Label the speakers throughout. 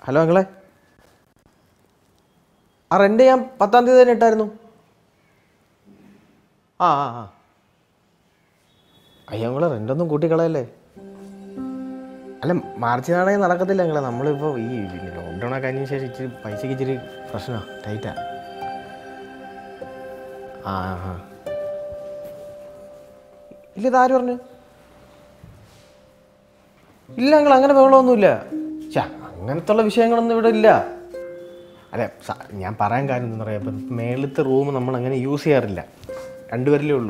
Speaker 1: Hello അങ്ങളെ ആ rent ഞാൻ പത്താം തീയതി തന്നെ ഇട്ടായിരുന്നു ആ ആ ആ അയ്യോ ഞങ്ങൾ റെൻ്റൊന്നും കൂട്ടിക്കളയല്ലേ അല്ല മാർച്ച് നാണെങ്കിൽ നടക്കത്തില്ല ഞങ്ങളെ നമ്മളിപ്പോൾ ഈ പിന്നെ ലോക്ക്ഡൗൺ ഒക്കെ കഴിഞ്ഞ ശേഷം ഇച്ചിരി പൈസക്ക് ഇച്ചിരി പ്രശ്നമാണ് ടൈറ്റാ ആ ആ ആ ഇല്ല ഇതാര് പറഞ്ഞു ഇല്ല ഞങ്ങൾ അങ്ങനെ ബഹളമൊന്നുമില്ല ചാ അങ്ങനത്തെ ഉള്ള വിഷയങ്ങളൊന്നും ഇവിടെ ഇല്ല അല്ല സ- ഞാൻ പറയാൻ കാര്യം എന്താ പറയുക ഇപ്പം മേളത്തെ റൂം നമ്മൾ അങ്ങനെ യൂസ് ചെയ്യാറില്ല രണ്ടുപേരല്ലേ ഉള്ളൂ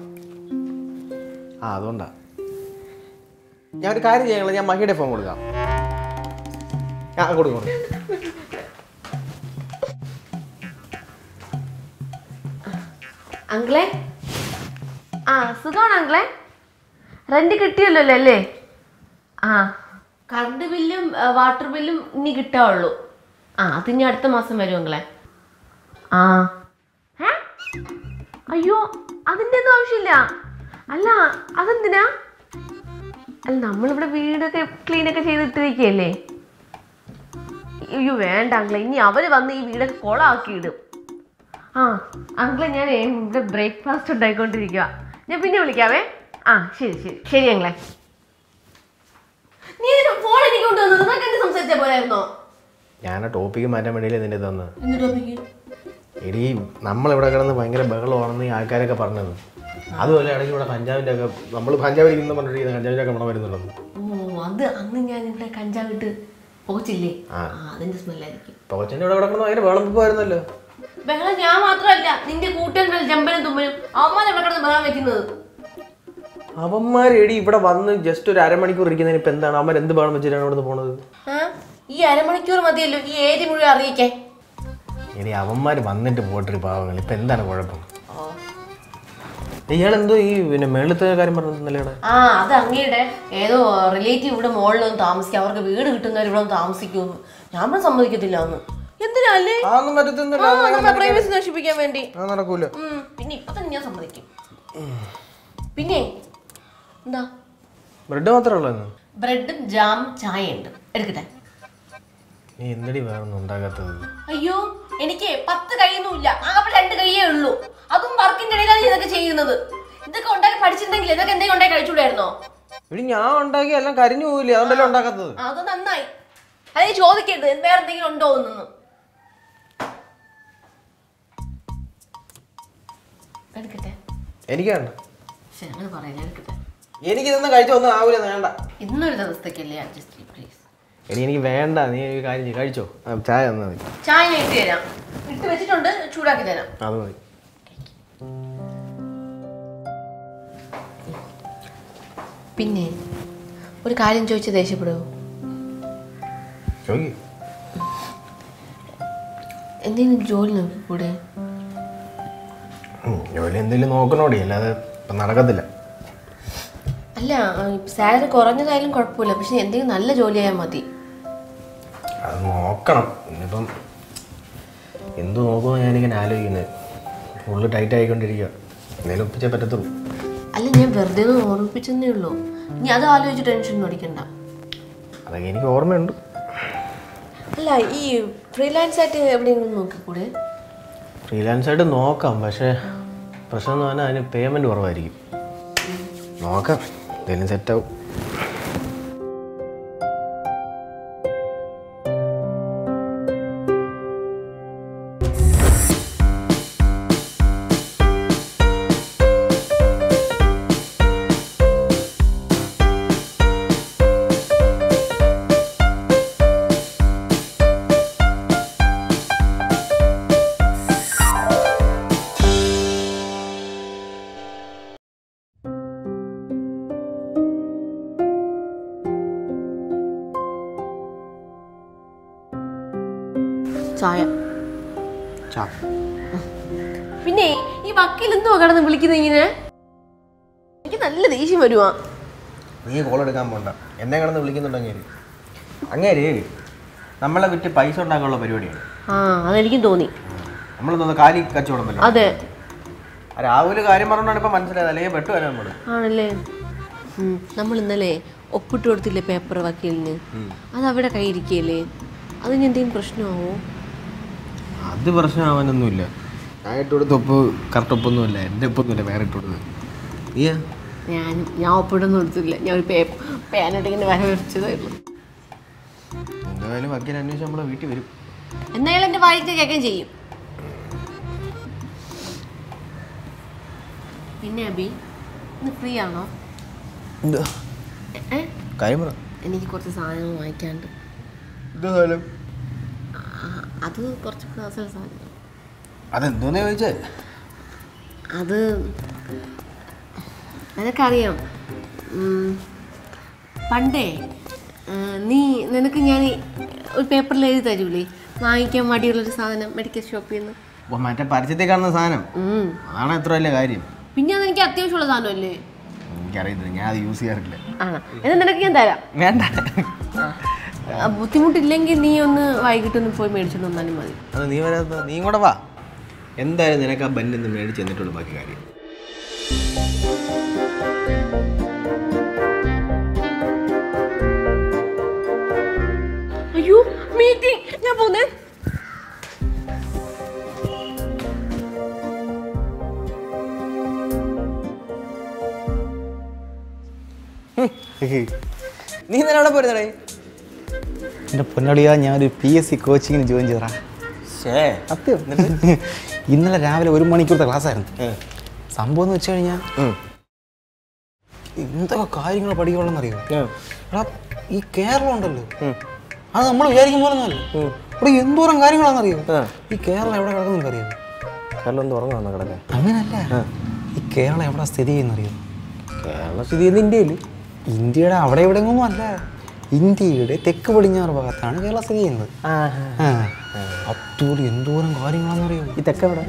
Speaker 1: ആ അതുകൊണ്ടാ ഞാൻ ഒരു കാര്യം ചെയ്യാനുള്ള ഞാൻ മഹിയുടെ ഫോൺ കൊടുക്കാം ആ കൊടുക്കും കൊടുക്കും
Speaker 2: അങ്കിളെ ആ സുഖമാണ് അങ്കിളെ റെന്റ് കിട്ടിയല്ലോ അല്ലേ ആ കറണ്ട് ബില്ലും ആ, വാട്ടർ ബില്ലും ഇനി കിട്ടാവുള്ളൂ ആ അത് ഇനി അടുത്ത മാസം വരും അങ്കിളെ ആ ഏ അയ്യോ അതിൻ്റെ ഒന്നും ആവശ്യമില്ല അല്ല അതെന്തിനാ അല്ല നമ്മളിവിടെ വീടൊക്കെ ക്ലീനൊക്കെ ചെയ്തിട്ടിരിക്കുകയല്ലേ അയ്യോ വേണ്ട അങ്കിളെ ഇനി അവർ വന്ന് ഈ വീടൊക്കെ കുളമാക്കി ഇടും ആ അങ്കിളെ ഞാൻ ഇവിടെ ബ്രേക്ക്ഫാസ്റ്റ് ഉണ്ടായിക്കൊണ്ടിരിക്കുക ഞാൻ പിന്നെ വിളിക്കാവേ ആ ശരി ശരി ശരി അങ്കിളെ നീ ഫോൺ എനിക്ക് കൊണ്ടുവന്നത് നിങ്ങൾക്ക് എന്ത് സംസാരിച്ച പോലായിരുന്നോ
Speaker 1: ഞാൻ ആ ടോപ്പിക്ക് മാറ്റാൻ വേണ്ടിയില്ലേ നിന്റെ തന്ന്
Speaker 2: എന്ത് ടോപ്പിക്ക്
Speaker 1: എടീ നമ്മളിവിടെ കിടന്ന് ഭയങ്കര ബഹളമാണെന്ന് ഈ ആൾക്കാരൊക്കെ പറഞ്ഞത് അതുപോലെ ഇടയ്ക്ക് ഇവിടെ കഞ്ചാവിൻ്റെ ഒക്കെ നമ്മൾ കഞ്ചാവ് ഇരിക്കുന്ന പറഞ്ഞിരിക്കുന്ന കഞ്ചാവിൻ്റെ ഒക്കെ മണം വരുന്നുണ്ടെന്ന്
Speaker 2: ഓ അത് അന്ന് ഞാൻ ഇവിടെ കഞ്ചാവിട്ട് പോച്ചില്ലേ
Speaker 1: ആ.
Speaker 2: ആ അതിന്റെ സ്മെല്ലായിരിക്കും
Speaker 1: ടോച്ചൻ്റെ ഇവിടെ കിടക്കുന്ന ഭയങ്കര ബഹളം വെക്കുമായിരുന്നല്ലോ
Speaker 2: ബഹളം ഞാൻ മാത്രമല്ല നിന്റെ കൂട്ടുകാരുടെ ജമ്പനും തുമ്പനും അവന്മാർ എവിടെ കിടന്ന് ബഹളം വെക്കുന്നത്
Speaker 1: അവന്മാർ എടി ഇവിടെ വന്ന് ജസ്റ്റ് ഒരു അരമണിക്കൂർ ഇരിക്കുന്നതിന് ഇപ്പം എന്താണ് അവന്മാർ എന്ത് ബഹളം വെച്ചിട്ടാണ് ഇവിടുന്ന് പോണത്
Speaker 2: ആ ഈ അരമണിക്കൂർ മതിയല്ലോ ഈ ഏരി മുഴുവൻ അറിയിക്കാൻ
Speaker 1: എടി അവന്മാർ വന്നിട്ട് പോട്ടൊരു പാവങ്ങൾ ഇപ്പം എന്താണ് കുഴപ്പം ഇയാൾ എന്തോ ഈ പിന്നെ മേളത്തെ കാര്യം പറഞ്ഞിരുന്നല്ലേ ഇവിടെ
Speaker 2: ആ അത് അങ്ങയുടെ ഏതോ റിലേറ്റീവ് ഇവിടെ മുകളിലൊന്നും താമസിക്കും അവർക്ക് വീട് കിട്ടുന്നവർ ഇവിടെ ഒന്ന് താമസിക്കുമെന്ന് ഞാൻ ഇവിടെ സമ്മതിക്കത്തില്ല ഒന്ന് എന്തിനല്ലേ
Speaker 1: അതൊന്നും പറ്റത്തൊന്നുമില്ല
Speaker 2: പ്രൈവസി നശിപ്പിക്കാൻ വേണ്ടി
Speaker 1: അത് നടക്കൂല
Speaker 2: ഉം, പിന്നെ ഇപ്പൊ തന്നെ ഞാൻ സമ്മതിക്കും പിന്നെ എന്താ
Speaker 1: ബ്രെഡ് മാത്രമേ ഉള്ളൂ ഇന്ന്
Speaker 2: ബ്രെഡും ജാം ചായ ഉണ്ട് എടുക്കട്ടെ
Speaker 1: നീ എന്തടി വേറൊന്നും ഉണ്ടാക്കാത്തത്
Speaker 2: അയ്യോ എനിക്ക് പത്ത് കൈയൊന്നുമില്ല ആകെ രണ്ട് കൈയേ ഉള്ളൂ അതും വർക്കിന്റെ ഇടയിലാണ് നീ ഇതൊക്കെ ചെയ്യുന്നത് ഇതൊക്കെ ഉണ്ടാക്കി പഠിച്ചിട്ടുണ്ടെങ്കിൽ ഇതൊക്കെ എന്തെങ്കിലും ഉണ്ടാക്കി കഴിച്ചുകൂടായിരുന്നോ
Speaker 1: എടി ഞാൻ ഉണ്ടാക്കി എല്ലാം കരിഞ്ഞു പോവില്ലേ അതുകൊണ്ടല്ലേ ഉണ്ടാക്കാത്തത്
Speaker 2: ആ, അത് നന്നായി അത് നീ ചോദിക്കരുത് വേറെ എന്തെങ്കിലും ഉണ്ടോ എന്നൊന്നും എടുക്കട്ടെ
Speaker 1: എനിക്ക് വേണ്ട
Speaker 2: ശരി അങ്ങനെ പറയാം ഞാൻ എടുക്കട്ടെ
Speaker 1: എനിക്ക് ഇതൊന്നും കഴിച്ചൊന്നും ആവൂല വേണ്ട
Speaker 2: ഇന്നൊരു ദിവസത്തേക്കല്ലേ അഡ്ജസ്റ്റ് ചെയ്യും പ്ലീസ്
Speaker 1: എടി എനിക്ക് വേണ്ട നീ ഒരു കാര്യം ചെയ്യ്, കഴിച്ചോ ആ, ചായ തന്നാൽ മതി
Speaker 2: ചായ ഞാൻ ഇട്ട് തരാം ഇട്ട് വെച്ചിട്ടുണ്ട് ചൂടാക്കി തരാം
Speaker 1: അത് മതി
Speaker 2: പിന്നെ ഒരു കാര്യം ചോദിച്ച് ദേഷ്യപ്പെടുമോ
Speaker 1: ചോദിക്ക്
Speaker 2: എന്തെങ്കിലും ജോലി നോക്കിക്കൂടെ
Speaker 1: ഉം, ജോലി എന്തെങ്കിലും നോക്കണോടി അല്ലാതെ ഇപ്പം നടക്കത്തില്ല
Speaker 2: അല്ല സാലറി കുറഞ്ഞതായാലും കുഴപ്പമില്ല പക്ഷെ എന്തെങ്കിലും നല്ല ജോലിയായാൽ മതി
Speaker 1: അത് നോക്കണം ഇനിയിപ്പം എന്ത് നോക്കുമോ ഞാനിങ്ങനെ ആലോചിക്കുന്നത് ഫുള്ള് ടൈറ്റ് ആയിക്കൊണ്ടിരിക്കുക എന്തെങ്കിലും ഒപ്പിച്ചേ പറ്റത്തുള്ളൂ
Speaker 2: അല്ല ഞാൻ വെറുതെ ഒന്ന് ഓർമ്മിപ്പിച്ചെന്നേ ഉള്ളൂ ഇനി അത് ആലോചിച്ച് ടെൻഷൻ അടിക്കണ്ട
Speaker 1: അതൊക്കെ എനിക്ക് ഓർമ്മയുണ്ട്
Speaker 2: അല്ല ഈ ഫ്രീലാൻസ് ആയിട്ട് എവിടെയെങ്കിലും നോക്കിക്കൂടെ
Speaker 1: ഫ്രീലാൻസ് ആയിട്ട് നോക്കാം പക്ഷേ പ്രശ്നം എന്ന് പറഞ്ഞാൽ അതിന് പേയ്മെൻറ്റ് കുറവായിരിക്കും നോക്കാം എന്തെങ്കിലും സെറ്റാവും
Speaker 2: ചായ
Speaker 1: ചാ
Speaker 2: പിന്നെ ഈ വക്കീൽ എന്തുവാ കിടന്ന് വിളിക്കുന്നത് ഇങ്ങനെ എനിക്ക് നല്ല ദേഷ്യം വരുവാ
Speaker 1: നീ കോൾ എടുക്കാൻ പോണ്ട എന്നെ കിടന്ന് വിളിക്കുന്നുണ്ടെങ്കിൽ അങ്ങേര് നമ്മളെ വിറ്റ് പൈസ ഉണ്ടാക്കാനുള്ള പരിപാടിയാണ്
Speaker 2: ആ അതെനിക്കും തോന്നി
Speaker 1: നമ്മൾ തോന്നുന്നു കാലി കച്ചവടം വല്ലോ
Speaker 2: അതെ
Speaker 1: ആ രാവിലെ കാര്യം പറഞ്ഞോണ്ടാണ് ഇപ്പം മനസ്സിലായത് അല്ലെങ്കിൽ പെട്ടു വരാൻ നമ്മൾ
Speaker 2: ആണല്ലേ നമ്മൾ ഇന്നലെ ഒപ്പിട്ട് കൊടുത്തില്ലേ പേപ്പർ വക്കീലിന് അത് അവിടെ കയ്യിരിക്കല്ലേ അതിന് എന്തെങ്കിലും പ്രശ്നമാവോ
Speaker 1: അത് പ്രശ്നമാവാനൊന്നുമില്ല ഞാൻ ഇട്ട് കൊടുത്ത ഒപ്പ് കറക്റ്റ് ഒപ്പൊന്നുമില്ല എൻ്റെ ഒപ്പൊന്നുമില്ല വേറെ ഇട്ട് കൊടുത്തത് നീയാ
Speaker 2: ഞാൻ ഞാൻ ഒപ്പിടൊന്നും എടുത്തില്ല ഞാൻ ഒരു പേ പേനായിട്ട് ഇങ്ങനെ വര വരച്ചതേ ഉള്ളൂ
Speaker 1: എന്തായാലും വക്കീൽ അന്വേഷിച്ച് നമ്മളെ വീട്ടിൽ വരും
Speaker 2: എന്നാലും എൻ്റെ വായിച്ച കേൾക്കുകയും ചെയ്യും പിന്നെ അബി ഇന്ന് ഫ്രീ ആണോ
Speaker 1: എന്താ
Speaker 2: ഏ
Speaker 1: കാര്യം പറ
Speaker 2: എനിക്ക് കുറച്ച് സാധനങ്ങൾ വാങ്ങിക്കാണ്ട്
Speaker 1: എന്താ കാലം
Speaker 2: ആ, അത് കുറച്ച് പേഴ്സണൽ സാധനങ്ങൾ
Speaker 1: അതെന്തോന്നാ ചോദിച്ചേ
Speaker 2: അത് നിനക്കറിയാം ഉം, പണ്ടേ ആ, നീ നിനക്ക് ഞാൻ ഈ ഒരു പേപ്പറിൽ എഴുതി തരൂലേ വാങ്ങിക്കാൻ മടിയുള്ളൊരു സാധനം മെഡിക്കൽ ഷോപ്പിൽ നിന്ന്
Speaker 1: ഓ, മറ്റേ പരസ്യത്തിൽ കാണുന്ന സാധനം
Speaker 2: ഉം.
Speaker 1: അതാണ് എത്ര വലിയ കാര്യം
Speaker 2: പിന്നെ അതെനിക്ക് അത്യാവശ്യമുള്ള സാധനമല്ലേ
Speaker 1: എനിക്കറിയത്തില്ല ഞാൻ അത് യൂസ് ചെയ്യാറില്ല
Speaker 2: ആണോ എന്നാൽ നിനക്ക് ഞാൻ തരാം
Speaker 1: വേണ്ട
Speaker 2: ആ, ബുദ്ധിമുട്ടില്ലെങ്കിൽ നീ ഒന്ന് വൈകിട്ടൊന്ന് പോയി മേടിച്ചോണ്ട് വന്നാലും മതി
Speaker 1: അത് നീ വരാത്ത നീ കൂടെ വാ എന്തായാലും നിനക്ക് ആ ബെല്ലൊന്ന് മേടിച്ച് എന്നിട്ടുള്ളൂ ബാക്കി കാര്യം
Speaker 2: അയ്യോ മീറ്റിംഗ് ഞാൻ പോന്നേ
Speaker 1: നീ ഇന്നലെ അവിടെ പോരുന്നടേ
Speaker 3: എൻ്റെ പൊന്നളിയാ ഞാനൊരു പി എസ് സി കോച്ചിങ്ങിന് ജോയിൻ ചെയ്തറാ
Speaker 1: ശേ
Speaker 3: സത്യം ഇന്നലെ രാവിലെ ഒരു മണിക്കൂറത്തെ ക്ലാസ് ആയിരുന്നു സംഭവം എന്ന് വെച്ച് കഴിഞ്ഞാൽ എന്തൊക്കെ കാര്യങ്ങൾ പഠിക്കണമെന്നറിയോ എടാ ഈ കേരളം ഉണ്ടല്ലോ അത് നമ്മൾ വിചാരിക്കും പോലെ ഒന്നുമല്ല ഇവിടെ എന്തോരം കാര്യങ്ങളാണെന്നറിയോ ഈ കേരളം എവിടെ കിടക്കുന്നു അറിയോ
Speaker 1: കേരളം എന്ത് ഉറങ്ങാന്ന് കിടക്കാൻ
Speaker 3: അങ്ങനല്ല ഈ കേരളം എവിടെ സ്ഥിതി ചെയ്യുന്നറിയോ
Speaker 1: കേരളം സ്ഥിതി ചെയ്യുന്നത് ഇന്ത്യയിൽ
Speaker 3: ഇന്ത്യയുടെ അവിടെ എവിടെയെങ്കിലും അല്ല ഇന്ത്യയുടെ തെക്ക് പടിഞ്ഞാറ് ഭാഗത്താണ് കേരളം സ്ഥിതി ചെയ്യുന്നത് ആ. അത്തൂര് എന്തോരം കാര്യങ്ങളാണെന്നറിയോ
Speaker 1: ഈ തെക്കെവിടെ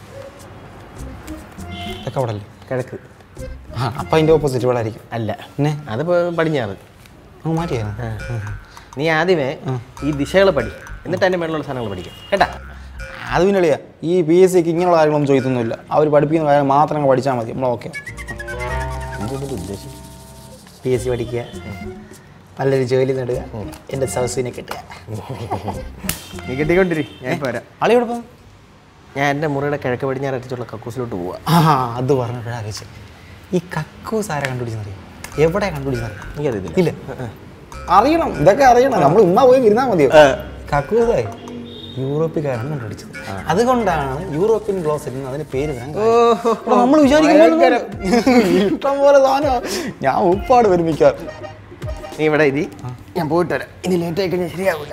Speaker 3: ഇതൊക്കെ അവിടെ അല്ലേ
Speaker 1: കിഴക്ക്
Speaker 3: ആ അപ്പം അതിൻ്റെ ഓപ്പോസിറ്റ് ഇവിടെ ആയിരിക്കും
Speaker 1: അല്ല
Speaker 3: പിന്നെ
Speaker 1: അതിപ്പോ പടിഞ്ഞാറ്
Speaker 3: അങ്ങ് മാറ്റിയായിരുന്നു
Speaker 1: നീ ആദ്യമേ ഈ ദിശകൾ പഠി എന്നിട്ട് അതിന്റെ മേളിലുള്ള സാധനങ്ങൾ പഠിക്കാം കേട്ടാ
Speaker 3: അത് പിന്നെ അളിയാ ഈ പി എസ് സിക്ക് ഇങ്ങനെയുള്ള കാര്യങ്ങളൊന്നും ചോദിക്കൊന്നുമില്ല അവർ പഠിപ്പിക്കുന്ന കാര്യം മാത്രം അങ്ങ് പഠിച്ചാൽ മതി നമ്മൾ ഓക്കെ
Speaker 1: എന്തൊന്നും ഉദ്ദേശം
Speaker 3: പി എസ് സി പഠിക്കുക നല്ലൊരു ജോലി നേടുക എൻ്റെ സൗസിനെ കിട്ടുക
Speaker 1: നീ കെട്ടിക്കൊണ്ടിരി ഞാൻ ഇപ്പൊ വരാം
Speaker 3: അളി എവിടെ പോകും
Speaker 1: ഞാൻ എൻ്റെ മുറിയുടെ കിഴക്ക് പടിഞ്ഞാറ് അടിച്ചുള്ള കക്കൂസിലോട്ട് പോവാ
Speaker 3: ആ അത് പറഞ്ഞപ്പോഴാ അറിയിച്ചത് ഈ കക്കൂസ് ആരാ കണ്ടുപിടിച്ചെന്നറിയോ എവിടെ കണ്ടുപിടിച്ചെന്നറിയോ
Speaker 1: എനിക്കറിയത്തില്ല
Speaker 3: ഇല്ല അറിയണം ഇതൊക്കെ അറിയണം നമ്മൾ ഉമ്മ പോയി ഇരുന്നാൽ മതിയോ കക്കൂസായി യൂറോപ്യക്കാരാണ് കണ്ടുപിടിച്ചത് അതുകൊണ്ടാണ് യൂറോപ്യൻ ഗ്ലോസ് എന്ന് അതിന് പേര് വരാൻ നമ്മൾ വിചാരിക്കുന്നത് ഇഷ്ടം പോലെ സാധനം ഞാൻ ഉപ്പാട് വരുമിക്കാർ
Speaker 1: നീ ഇവിടെ ഇരി ഞാൻ പോയിട്ട് വരാം ഇനി ലേറ്റ് ആയി കഴിഞ്ഞാൽ ശരിയാവില്ല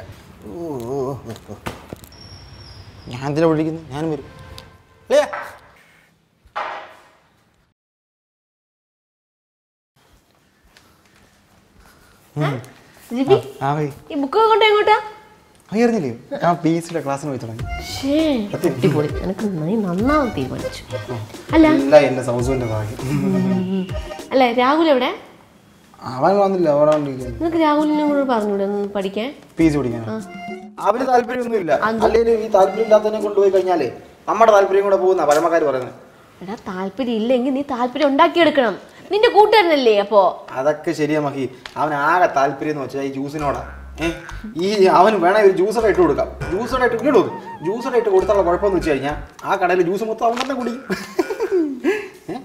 Speaker 3: ഞാൻ എന്തിനാ വിളിക്കുന്നു ഞാനും വരും അല്ലേ
Speaker 2: ജിബി
Speaker 3: ആ വൈ
Speaker 2: ഈ ബുക്ക് കൊണ്ട് എങ്ങോട്ടാ
Speaker 3: അറിഞ്ഞില്ലയോ ഞാൻ പി എസ് സിയുടെ ക്ലാസ്സിന് പോയി തുടങ്ങി
Speaker 2: ഷേ അടിപൊളി എനിക്ക് നീ നന്നാവും തീരുമാനിച്ചു അല്ല
Speaker 3: എല്ലാം എൻ്റെ സൗസുവിൻ്റെ ഭാഗ്യം
Speaker 2: അല്ല രാഹുൽ എവിടെ
Speaker 3: അവൻ വന്നില്ല അവരാണ്ടിരിക്കുന്നു
Speaker 2: നിനക്ക് രാഹുലിനെ കൂടെ പറഞ്ഞൂടെ ഒന്ന് പഠിക്കാൻ
Speaker 3: പി സി പഠിക്കാൻ അവന് താല്പര്യമൊന്നുമില്ല അല്ലെങ്കിൽ ഈ താല്പര്യം ഇല്ലാത്തതിനെ കൊണ്ടുപോയി കഴിഞ്ഞാലേ നമ്മുടെ താല്പര്യം കൂടെ പോകുന്ന പരമക്കാർ പറയുന്നത്
Speaker 2: എടാ താല്പര്യം ഇല്ലെങ്കിൽ നീ താല്പര്യം ഉണ്ടാക്കിയെടുക്കണം നിന്റെ കൂട്ടുകാരനല്ലേ അപ്പോ
Speaker 3: അതൊക്കെ ശരിയാ മഹി അവൻ ആകെ താല്പര്യം എന്ന് വെച്ചാൽ ഈ ജ്യൂസിനോടാ ഏ ഈ അവന് വേണേ ഒരു ജ്യൂസറ ഇട്ട് കൊടുക്കാം ജ്യൂസറ ഇട്ട് ഇങ്ങോട്ട് കൊടുക്കും ജ്യൂസറ ഇട്ട് കൊടുത്തുള്ള കുഴപ്പമെന്ന് വെച്ച് കഴിഞ്ഞാൽ ആ കടയിൽ ജ്യൂസ് മൊത്തം അവൻ തന്നെ കുടിക്കും ഏ?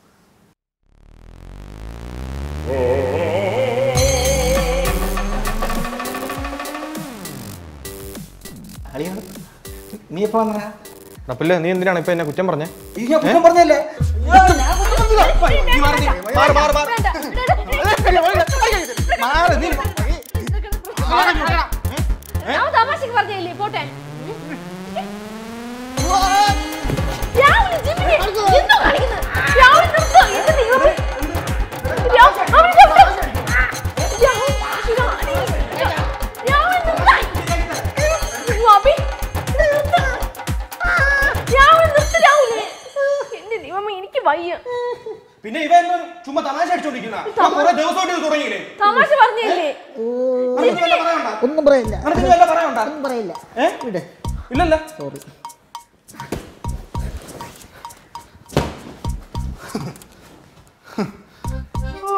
Speaker 3: അളിയാണ് നീ എപ്പോ വന്നടാ
Speaker 1: അപ്പല്ലേ നീ എന്തിനാണ് ഇപ്പൊ എന്നെ കുറ്റം പറഞ്ഞേ
Speaker 3: ഈ ഞാൻ കുറ്റം പറഞ്ഞല്ലേ ഞാൻ കുറ്റം പറഞ്ഞില്ല. നീ മാറ് നീ. മാറ്, മാറ്, മാറ്. മാറ്, നീ.
Speaker 2: ഞാൻ തമാശക്ക് പറഞ്ഞില്ലേ പോട്ടെ രാഹുൽ ജിമ്മിനെ എന്തോ കാണിക്കുന്നത് രാഹുൽ നിർത്തോ എന്ത് ദൈവമേ രാഹുൽ അവനെ ചവിട്ട്. രാഹുൽ, രാഹുൽ, രാഹുൽ നിർത്താൻ. അയ്യോ, അബി, നിർത്ത്. രാഹുൽ നിർത്ത് രാഹുൽ എന്റെ ദൈവമേ എനിക്ക് വയ്യ
Speaker 4: പിന്നെ ഇവ എന്നും ചുമ്മാ തമാശ അടിച്ചോണ്ടിരിക്കുന്ന കുറെ ദിവസമായിട്ട് ഇത് തുടങ്ങിയില്ലേ
Speaker 2: തമാശ പറഞ്ഞില്ലേ
Speaker 4: നിനക്ക് വല്ല പറയാനുണ്ടോ?
Speaker 5: ഒന്നും പറയില്ല
Speaker 4: നിനക്ക് ഇനി വല്ല പറയാനുണ്ടോ?
Speaker 5: ഒന്നും പറയില്ല
Speaker 4: ഏ? ഇല്ലല്ല
Speaker 5: സോറി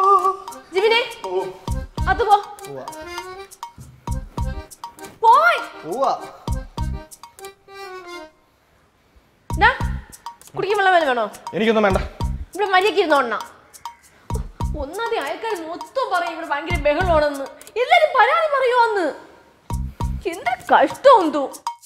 Speaker 2: ജിബിനെ അത് പോ പോയ്
Speaker 1: പോവാ
Speaker 2: ഡാ, കുടിക്കാൻ വെള്ളം വല്ല വേണോ
Speaker 4: എനിക്കൊന്നും വേണ്ട
Speaker 2: ഇവിടെ മര്യാദക്ക് ഇരുന്നോണ്ണ ഒന്നാമത് അയൽക്കാർ മൊത്തം പറയും ഇവിടെ ഭയങ്കര ബഹളമാണെന്ന് എല്ലാരും പരാതി പറയുവാന്ന് എന്താ കഷ്ടം എന്തോ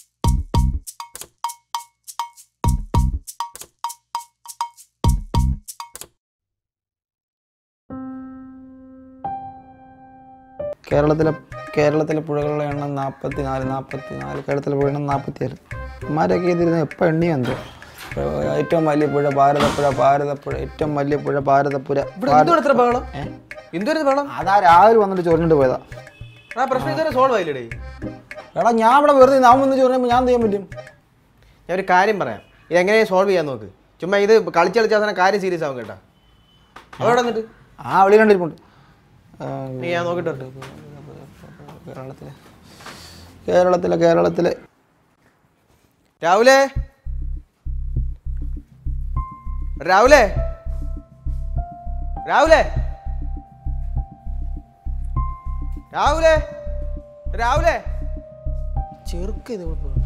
Speaker 3: കേരളത്തിലെ കേരളത്തിലെ പുഴകളുടെ എണ്ണം നാൽപ്പത്തി നാല് നാൽപ്പത്തി നാല് കേരളത്തിലെ പുഴ എണ്ണം നാൽപ്പത്തി ഏഴ് ഇമാരൊക്കെ ഇതിരുന്ന് എപ്പോൾ എണ്ണി എന്തോ ഏറ്റവും വലിയ പുഴ ഭാരതപ്പുഴ ഭാരതപ്പുഴ ഏറ്റവും വലിയ പുഴ ഭാരതപ്പുഴ
Speaker 1: ഇവിടെ എന്തുവാണ് ഇത്ര ബഹളം എന്തൊരു ബഹളം
Speaker 3: അതാ രാവിലെ വന്നിട്ട് ചൊറിഞ്ഞിട്ട് പോയതാ
Speaker 1: ആ പ്രശ്നം ഇതുവരെ സോൾവ് ആയില്ലേ
Speaker 3: എടാ ഞാൻ ഇവിടെ വെറുതെ നാം വന്ന് ചൊറിയുമ്പോൾ ഞാൻ എന്ത് ചെയ്യാൻ പറ്റും
Speaker 1: ഞാൻ ഒരു കാര്യം പറയാം ഇത് എങ്ങനെയാ സോൾവ് ചെയ്യാൻ നോക്ക് ചുമ്മാ ഇത് കളിച്ച് കളിച്ച അവസാനം കാര്യം സീരിയസ് ആവും കേട്ടാ അവിടെ വന്നിട്ട്
Speaker 3: ആ വിളി കണ്ടിരിപ്പുണ്ട് ആ,
Speaker 1: നീ ഞാൻ നോക്കിട്ട് വരട്ടെ.
Speaker 3: കേരളത്തിലെ കേരളത്തിലെ കേരളത്തിലെ
Speaker 1: രാഹുലേ രാഹുലേ രാഹുലേ രാഹുലേ രാഹുലേ ചെറുക്ക് ഇത് ഇവിടെ പോയി.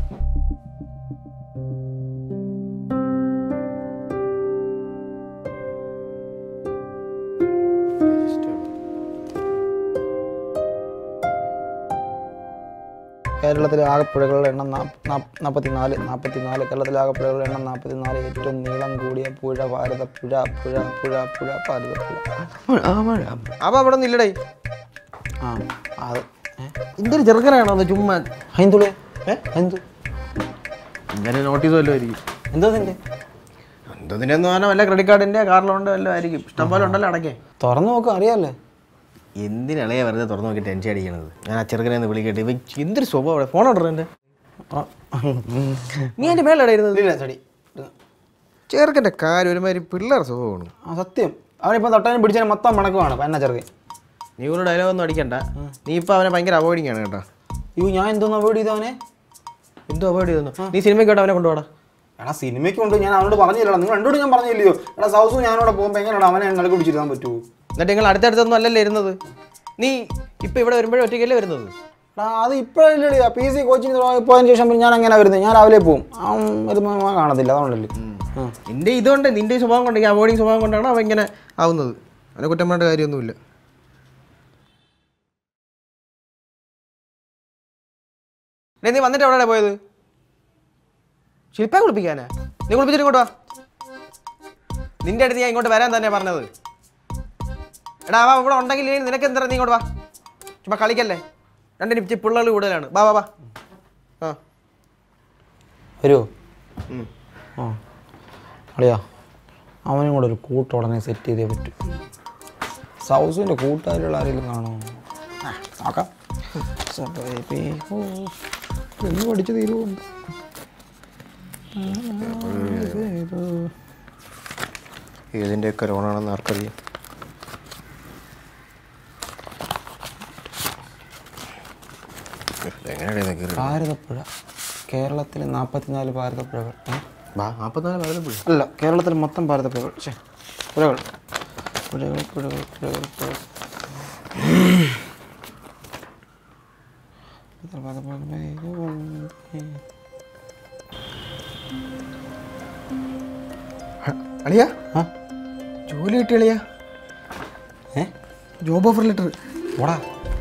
Speaker 3: കേരളത്തിലെ ആകെപ്പുഴകളുടെ എണ്ണം നാൽപ്പത്തി നാല് നാൽപ്പത്തി നാല് കേരളത്തിലെ ആകെപ്പുഴകളുടെ എണ്ണം നാൽപ്പത്തി നാല് ഏറ്റവും നീളം കൂടിയ പുഴ ഭാരതപ്പുഴ പുഴ പുഴ പുഴ ഭാരതപ്പുഴ
Speaker 1: അപ്പൊ അവിടെ നില്ലടേ
Speaker 3: ആ അത്
Speaker 1: എന്തൊരു ചെറുക്കനാണോ അത് ചുമ്മാ
Speaker 3: ഹൈന്ദുളേ ഏ ഹൈന്ദു
Speaker 1: ഇങ്ങനെ നോട്ടീസ് വല്ലതും ആയിരിക്കും
Speaker 3: എന്തോ നിന്റെ
Speaker 1: എന്തതിനെന്ന് പറഞ്ഞാൽ വല്ല ക്രെഡിറ്റ് കാർഡിന്റെ കാറിലുണ്ട് വല്ലതും ആയിരിക്കും ഇഷ്ടം പോലെ ഉണ്ടല്ലോ അടക്കേ
Speaker 3: തുറന്നു നോക്കാം അറിയാമല്ലേ
Speaker 1: എന്തിനളയെ വെറുതെ തുറന്നു നോക്കി ടെൻഷൻ അടിക്കണത് ഞാൻ ആ ചെറുക്കനെ ഒന്ന് വിളിക്കട്ടെ ഇവ എന്തൊരു സ്വഭാവം ഫോൺ ഓർഡർ എൻ്റെ നീ എൻ്റെ മേളിലടായിരുന്നത്
Speaker 3: ചെടി
Speaker 1: ചെറുക്കൻ്റെ കാര്യം ഒരുമാതിരി പിള്ളേർ സ്വഭാവമാണ്
Speaker 3: ആ സത്യം അവനിപ്പം തൊട്ടാനും പിടിച്ചാലും മൊത്തം മണക്കുവാണ് പന്ന ചെറുക്കൻ
Speaker 1: നീ ഒരു ഡയലോഗ് ഒന്നും അടിക്കണ്ട നീ ഇപ്പൊ അവനെ ഭയങ്കര അവോയ്ഡിങ് ആണ് കേട്ടോ
Speaker 3: അയ്യോ ഞാൻ എന്തോന്ന് അവോയ്ഡ് ചെയ്തവനെ
Speaker 1: എന്തോ അവോയ്ഡ് ചെയ്തു നീ സിനിമയ്ക്കോട്ട് അവനെ കൊണ്ടുപോടാ
Speaker 3: എടാ സിനിമയ്ക്ക് കൊണ്ട് ഞാൻ അവനോട് പറഞ്ഞില്ലടാ നിങ്ങൾ രണ്ടോട് ഞാൻ പറഞ്ഞില്ലയോ എടാ സൗസും ഞാനോട് പോകുമ്പോൾ എങ്ങനെയാണ് അവനെ ഞങ്ങൾക്ക് പിടിച്ചിരുത്താൻ പറ്റുമോ
Speaker 1: എന്നിട്ട് നിങ്ങൾ അടുത്തടുത്തൊന്നും അല്ലല്ലോ ഇരുന്നത് നീ ഇപ്പൊ ഇവിടെ വരുമ്പോഴും ഒറ്റയ്ക്കല്ലേ വരുന്നത്
Speaker 3: എടാ അത് ഇപ്പോഴല്ലേ പി സി കോച്ചിങ് പോയതിന് ശേഷം പിന്നെ ഞാൻ അങ്ങനെ വരുന്നത് ഞാൻ രാവിലെ പോകും അവൻ വരുമ്പോൾ അവൻ കാണത്തില്ല അതുകൊണ്ടല്ലേ ആ.
Speaker 1: നിന്റെ ഇതുകൊണ്ട് നിന്റെ ഈ സ്വഭാവം കൊണ്ട് ഈ അവോയ്ഡിങ് സ്വഭാവം കൊണ്ടാണ് അവൻ ഇങ്ങനെ ആവുന്നത് അവനെ കുറ്റം പറയേണ്ട കാര്യമൊന്നുമില്ല ഡേ, നീ വന്നിട്ട് എവിടെയാണ് പോയത് ശില്പ കുളിപ്പിക്കാനാ നീ കുളിപ്പിച്ചിട്ട് ഇങ്ങോട്ട് വാ നിന്റെ അടുത്ത് ഞാൻ ഇങ്ങോട്ട് വരാൻ തന്നെ പറഞ്ഞത് എടാ അവ ഇവിടെ ഉണ്ടെങ്കിൽ ഇനി നിനക്ക് എന്താ നീ ഇങ്ങോട്ട് വാ ചുമ്മാ കളിക്കല്ലേ രണ്ടിനും ഇച്ചിരി പിള്ളേർ കൂടുതലാണ് വാ വാ വാ ആ
Speaker 3: വരുമോ
Speaker 1: ഉം.
Speaker 3: ആ അളിയാ അവനും കൂടെ ഒരു കൂട്ട് ഉടനെ സെറ്റ് ചെയ്തേ പറ്റൂ സൗസിൻ്റെ കൂട്ടുകാരികൾ ആരെങ്കിലും കാണുമോ ആ, നോക്കാം സബേബി, ഓ, എന്ന് പഠിച്ചു തീരുമോ
Speaker 1: ഏതിൻ്റെയൊക്കെ ലോണാണെന്ന് ആർക്കറിയാം എങ്ങനെയാണ് കയറി
Speaker 3: ഭാരതപ്പുഴ കേരളത്തിലെ നാൽപ്പത്തിനാല് ഭാരതപ്പുഴകൾ ഏ?
Speaker 1: നാൽപ്പത്തിനാല് പതിനെ പോയി
Speaker 3: അല്ല കേരളത്തിൽ മൊത്തം ഭാരതപ്പുഴകൾ ഛേ പുഴകൾ പുഴകൾ പുഴകൾ പുഴകൾ പുഴകൾ
Speaker 1: അളിയ
Speaker 3: ആ
Speaker 1: ജോലി കിട്ടി അളിയ
Speaker 3: ഏ
Speaker 1: ജോബ് ഓഫർ ലെറ്റർ
Speaker 3: ഓടാ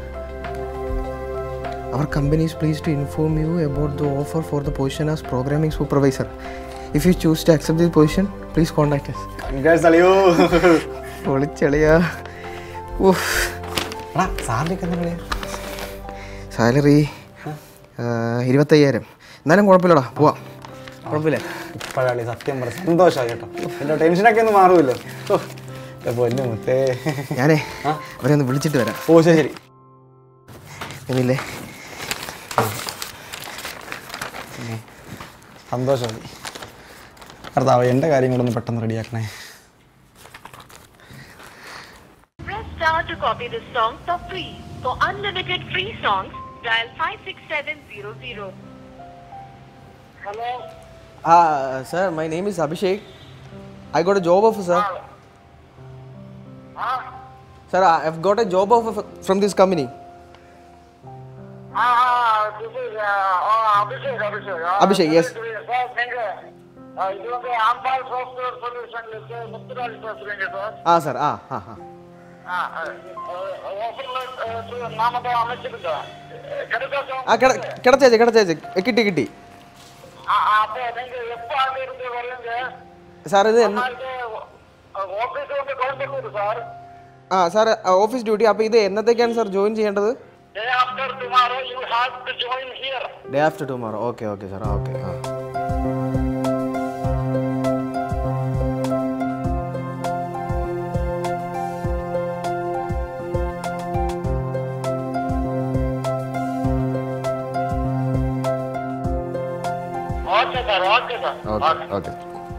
Speaker 1: അവർ company is please to inform you about the offer for the position as programming supervisor if you choose to accept this position please contact us
Speaker 3: അളിയോ
Speaker 1: പൊളിച്ചളിയ ഉഫ്
Speaker 3: എടാ സാറിനൊക്കെ എന്താ കളിയാ
Speaker 1: സാലറി ഇരുപത്തയ്യായിരം എന്നാലും കുഴപ്പമില്ലടാ പോവാം കുഴപ്പമില്ല
Speaker 3: ഇപ്പോഴാളി സത്യം പറ സന്തോഷമായി കേട്ടോ എൻ്റെ ടെൻഷനൊക്കെ ഒന്ന് മാറുമല്ലോ ഓ, എൻ്റെ പൊന്നു മുത്തേ
Speaker 1: ഞാനേ അവരെ ഒന്ന് വിളിച്ചിട്ട് വരാം
Speaker 3: ഓ ശരി ശരി
Speaker 1: എന്നില്ലേ
Speaker 3: സന്തോഷമായി കർത്താവ് എൻ്റെ കാര്യങ്ങളൊന്ന് പെട്ടെന്ന് റെഡിയാക്കണേ
Speaker 5: Press star to copy this song for free. For unlimited free songs, dial 56700.
Speaker 1: Uh, sir, my name is Abhishek. I got a job offer, sir. Sir, I- I've got a job offer f- from this company.
Speaker 6: Ah, this is Abhishek Abhishek
Speaker 1: Abhishek, yes.
Speaker 6: Sir நீங்க ஆ, இது வந்து ஆம்பால் software சொல்யூஷன்ல இருந்து முத்துராஜ் பேசுறீங்க sir
Speaker 1: ആ sir ആ ആ ആ
Speaker 6: ஓப்பன்ல நாம தான் அமைச்சிருக்கோம் கிடைச்சா
Speaker 1: ആ കിട കിടച്ചേച്ചി കിടച്ചേച്ചി കിട്ടി കിട്ടി
Speaker 6: அப்போ நீங்க எப்போ அங்க இருந்து வரீங்க
Speaker 1: സാർ ഇത് എന്ന്
Speaker 6: ஆஃபீஸ் வந்து கோயம்புத்தூர் சார்
Speaker 1: ആ സാർ ഓഫീസ് ഡ്യൂട്ടി അപ്പോൾ ഇത് എന്നത്തേക്കാണ് സാർ ജോയിൻ ചെയ്യേണ്ടത്
Speaker 6: Day after tomorrow, you have to join here.
Speaker 1: Day after tomorrow okay okay sir okay ആ
Speaker 6: Okay, sir. Okay, sir.
Speaker 1: Okay okay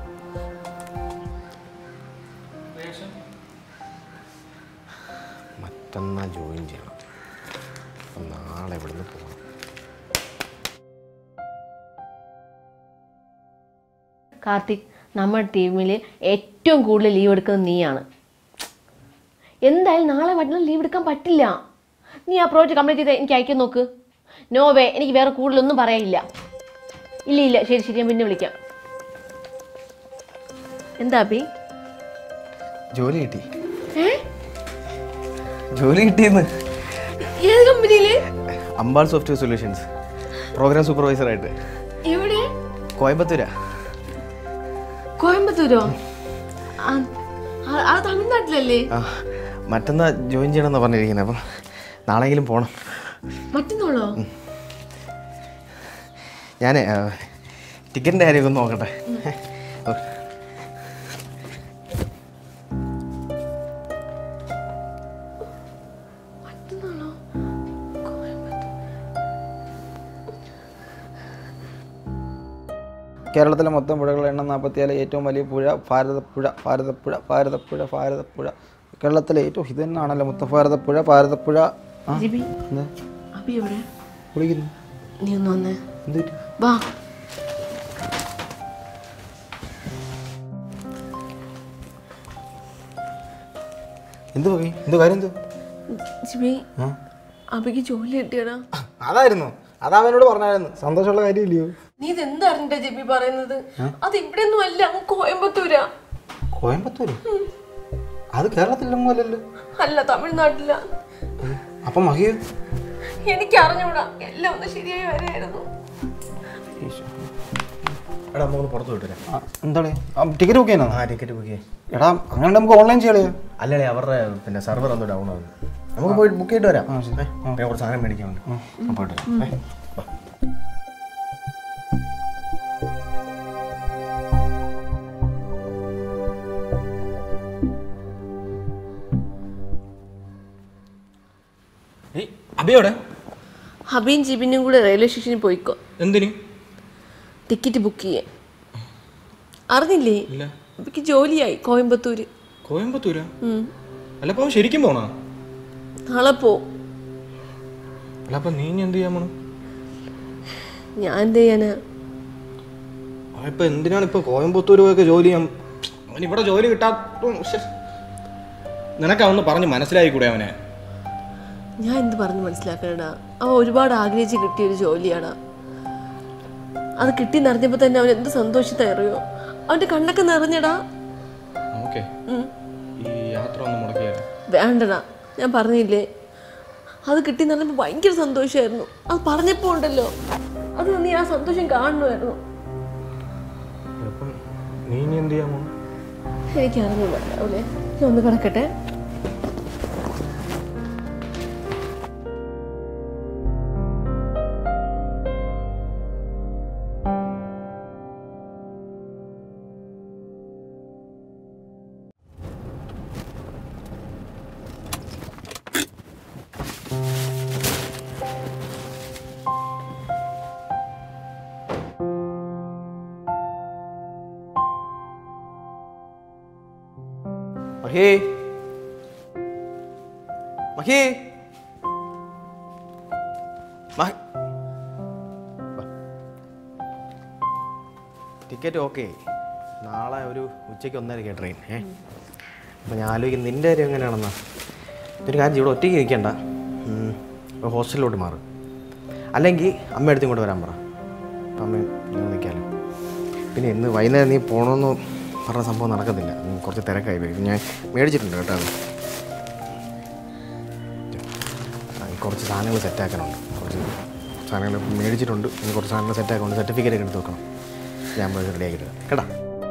Speaker 1: മറ്റന്നാൾ ജോയിൻ ചെയ്യണം അപ്പം നാളെ ഇവിടുന്ന് പോകണം
Speaker 2: കാർത്തിക് നമ്മുടെ ടീമിൽ ഏറ്റവും കൂടുതൽ ലീവ് എടുക്കുന്നത് നീയാണ് എന്തായാലും നാളെ മറ്റന്നാൾ ലീവ് എടുക്കാൻ പറ്റില്ല നീ ആ പ്രോജക്റ്റ് കംപ്ലീറ്റ് ചെയ്ത് എനിക്ക് അയക്കാൻ നോക്ക് നോ വേ എനിക്ക് വേറെ കൂടുതലൊന്നും പറയാനില്ല ഇല്ല ഇല്ല ശരി ശരി ഞാൻ പിന്നെ വിളിക്കാം എന്താ അബി
Speaker 1: ജോലി കിട്ടി ജോലി കിട്ടിയെന്ന്
Speaker 2: ഏത് കമ്പനിയില്
Speaker 1: അമ്പാൾ സോഫ്റ്റ്വെയർ സൊല്യൂഷൻസ് പ്രോഗ്രാം സൂപ്പർവൈസറായിട്ട്
Speaker 2: എവിടെ
Speaker 1: കോയമ്പത്തൂരാ
Speaker 2: കോയമ്പത്തൂരോ ആ ആ- ആ തമിഴ്നാട്ടിലല്ലേ
Speaker 1: ആ മറ്റന്നാൾ ജോയിൻ ചെയ്യണമെന്നാണ് പറഞ്ഞിരിക്കുന്നത് അപ്പം നാളെങ്കിലും പോകണം
Speaker 2: മറ്റന്നാളോ
Speaker 1: ഞാൻ ടിക്കറ്റിൻ്റെ കാര്യമൊക്കെ ഒന്ന് നോക്കട്ടെ ഓ.
Speaker 2: മറ്റന്നാളോ
Speaker 3: കേരളത്തിലെ മൊത്തം പുഴകളുടെ എണ്ണം നാൽപ്പത്തിയാല് ഏറ്റവും വലിയ പുഴ ഭാരതപ്പുഴ ഭാരതപ്പുഴ ഭാരതപ്പുഴ ഭാരതപ്പുഴ കേരളത്തിലെ ഏറ്റവും ഇത് തന്നെയാണല്ലോ മൊത്തം ഭാരതപ്പുഴ ഭാരതപ്പുഴ ആ
Speaker 2: ജിബി
Speaker 3: എന്താ
Speaker 2: അബി എവിടെ
Speaker 3: വിളിക്കുന്നു
Speaker 2: നീ ഒന്ന് വന്നേ
Speaker 3: എന്ത്
Speaker 2: വാ
Speaker 3: എന്ത് പോയി എന്ത് കാര്യം എന്ത്
Speaker 2: ജിബി
Speaker 3: ആ
Speaker 2: അബിക്ക് ജോലി കിട്ടിയടാ
Speaker 3: അതായിരുന്നു അതാ അവനോട് പറഞ്ഞായിരുന്നു സന്തോഷമുള്ള കാര്യമില്ലയോ
Speaker 2: നീ ഇതെന്തറിഞ്ഞിട്ടാ ജിബി പറയുന്നത് അത് ഇവിടെയൊന്നും അല്ല അങ്ങ് കോയമ്പത്തൂരാ
Speaker 3: കോയമ്പത്തൂര് അത് കേരളത്തിലൊന്നും അല്ലല്ലോ
Speaker 2: അല്ല തമിഴ്നാട്ടില
Speaker 3: അപ്പം മഹിയോ
Speaker 2: എനിക്ക് അറിഞ്ഞൂടാ എല്ലാം ഒന്ന് ശരിയായി വരായിരുന്നു
Speaker 1: എടാ നമുക്ക് പുറത്ത് വിട്ടുതരാം
Speaker 3: ആ, എന്താണ് ടിക്കറ്റ് ബുക്ക് ചെയ്യാനോ
Speaker 1: ആ ടിക്കറ്റ് ബുക്ക് ചെയ്യാം
Speaker 3: എടാ അങ്ങനെ നമുക്ക് ഓൺലൈൻ ചെയ്യാലോ
Speaker 1: അല്ലേ അവരുടെ പിന്നെ സെർവർ ഒന്ന് ഡൗൺ ആവുന്നു നമുക്ക് പോയി ബുക്ക് ചെയ്തിട്ട് വരാം
Speaker 3: ആ, ശരി.
Speaker 1: ഏ, പിന്നെ കുറച്ച് സാധനം മേടിക്കാനുണ്ട് ഞാൻ പോയിട്ട് വരാം ഏ, വാ.
Speaker 4: ഏയ് അബിയോടെ
Speaker 2: ഹബിയും ജിബിനും കൂടെ റെയിൽവേ സ്റ്റേഷനിൽ പോയിക്കോ
Speaker 4: എന്തിന്
Speaker 2: ടിക്കറ്റ് ബുക്ക് ചെയ്യാൻ അറിഞ്ഞില്ലേ
Speaker 4: ഇല്ല
Speaker 2: അബിക്ക് ജോലിയായി കോയമ്പത്തൂര്
Speaker 4: കോയമ്പത്തൂരാ
Speaker 2: ഉം.
Speaker 4: അല്ല അപ്പൊ അവൻ ശരിക്കും പോണോ
Speaker 2: നാളെ പോ
Speaker 4: അല്ല അപ്പൊ നീ ഇനി എന്ത് ചെയ്യാൻ പോണു
Speaker 2: ഞാൻ എന്ത് ചെയ്യാനാ
Speaker 4: ആ, ഇപ്പൊ എന്തിനാണ് ഇപ്പൊ കോയമ്പത്തൂർ പോയൊക്കെ ജോലി ചെയ്യാൻ അവൻ ഇവിടെ ജോലി കിട്ടാത്ത ശ്ശെ. നിനക്ക് അവന്ന് പറഞ്ഞ് മനസ്സിലായി കൂടെ അവനെ
Speaker 2: ഞാൻ എന്ത് പറഞ്ഞ് മനസ്സിലാക്കണടാ അവൻ ഒരുപാട് ആഗ്രഹിച്ച് കിട്ടിയ ഒരു ജോലിയാടാ അത് കിട്ടി നിറഞ്ഞപ്പോൾ തന്നെ അവൻ എന്ത് സന്തോഷത്തായി അവന്റെ കണ്ണൊക്കെ നിറഞ്ഞടാ
Speaker 4: ഓക്കെ ഈ യാത്ര ഒന്ന് മുടക്കിയാലോ
Speaker 2: വേണ്ടടാ ഞാൻ പറഞ്ഞില്ലേ അത് കിട്ടി നിറഞ്ഞപ്പോൾ ഭയങ്കര സന്തോഷമായിരുന്നു അത് പറഞ്ഞപ്പോൾ ഉണ്ടല്ലോ അത് നീ ആ സന്തോഷം കാണണമായിരുന്നു
Speaker 4: അപ്പം നീ ഇനി എന്ത് ചെയ്യാൻ പോണു
Speaker 2: എനിക്ക് അറിഞ്ഞു വേണ്ടാവൂലേ ഞാൻ ഒന്ന് കിടക്കട്ടെ
Speaker 1: മഹി മഹി മഹി ടിക്കറ്റ് ഓക്കെ നാളെ ഒരു ഉച്ചയ്ക്ക് ഒന്നരയ്ക്ക് ട്രെയിൻ ഏ അപ്പോൾ ഞാൻ ആലോചിക്കും നിൻ്റെ കാര്യം എങ്ങനെയാണെന്നാ ഒരു കാര്യം ചെയ്യ്, ഇവിടെ ഒറ്റയ്ക്ക് നിൽക്കണ്ട ഉം, ഒരു ഹോസ്റ്റലിലോട്ട് മാറും അല്ലെങ്കിൽ അമ്മ അടുത്ത് ഇങ്ങോട്ട് വരാൻ പറ അപ്പം അമ്മ നിങ്ങൾ നിൽക്കാമല്ലോ പിന്നെ ഇന്ന് വൈകുന്നേരം നീ പോകണമെന്ന് പറഞ്ഞ സംഭവം നടക്കത്തില്ല നീ കുറച്ച് തിരക്കായി പോയി ഞാൻ മേടിച്ചിട്ടുണ്ട് കേട്ടോ അത് ആ, കുറച്ച് സാധനങ്ങൾ സെറ്റാക്കാനുണ്ട് കുറച്ച് സാധനങ്ങൾ മേടിച്ചിട്ടുണ്ട് ഇനി കുറച്ച് സാധനങ്ങൾ സെറ്റാക്കാനുണ്ട് സർട്ടിഫിക്കറ്റ് ഒക്കെ എടുത്ത് വെക്കണം ഞാൻ പോയി റെഡിയാക്കിയിട്ട് വരാം. കേട്ടോ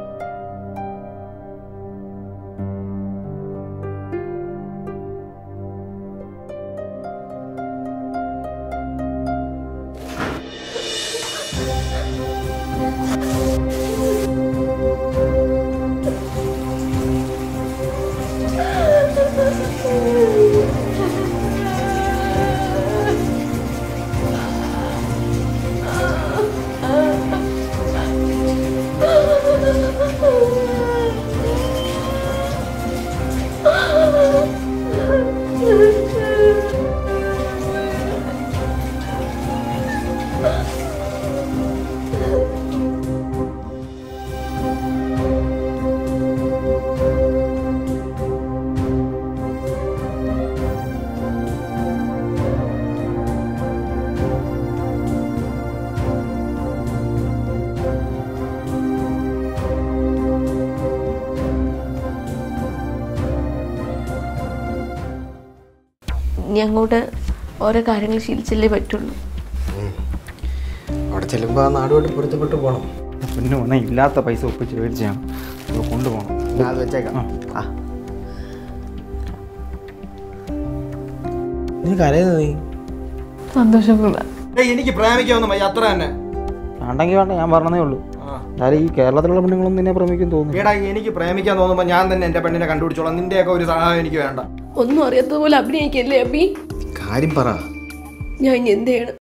Speaker 2: ഇനി അങ്ങോട്ട് ഓരോ കാര്യങ്ങൾ ശീലിച്ചല്ലേ പറ്റുള്ളൂ
Speaker 1: അവിടെ ചെല്ലുമ്പോൾ ആ നാടുമായിട്ട് പൊരുത്തപ്പെട്ട് പോകണം
Speaker 3: പിന്നെ വന്നാൽ ഇല്ലാത്ത പൈസ ഒപ്പിച്ച് മേടിച്ചാണ് അത് കൊണ്ടുപോകണം
Speaker 1: ഞാൻ അത് വെച്ചേക്കാം ആ നിനക്ക് അറിയുന്നത് നീ
Speaker 2: സന്തോഷം കൂടാ
Speaker 4: ഏയ് എനിക്ക് പ്രേമിക്കാവുന്ന വയ്യ അത്ര തന്നെ
Speaker 3: വേണ്ടെങ്കിൽ വേണ്ട ഞാൻ പറഞ്ഞതേ ഉള്ളൂ എന്നാലും ഈ കേരളത്തിലുള്ള പെണ്ണുങ്ങളൊന്നും നിന്നെ പ്രമിക്കും തോന്നുന്നു
Speaker 4: എടാ എനിക്ക് പ്രേമിക്കാൻ തോന്നുമ്പോൾ ഞാൻ തന്നെ എൻ്റെ പെണ്ണിനെ കണ്ടുപിടിച്ചോളാം നിന്റെയൊക്കെ ഒരു സഹായം എനിക്ക് വേണ്ട
Speaker 2: ഒന്നും അറിയാത്തത് പോലെ അഭിനയിക്കല്ലേ അബി
Speaker 1: കാര്യം പറ
Speaker 2: ഞാൻ ഇനി എന്ത് ചെയ്യണം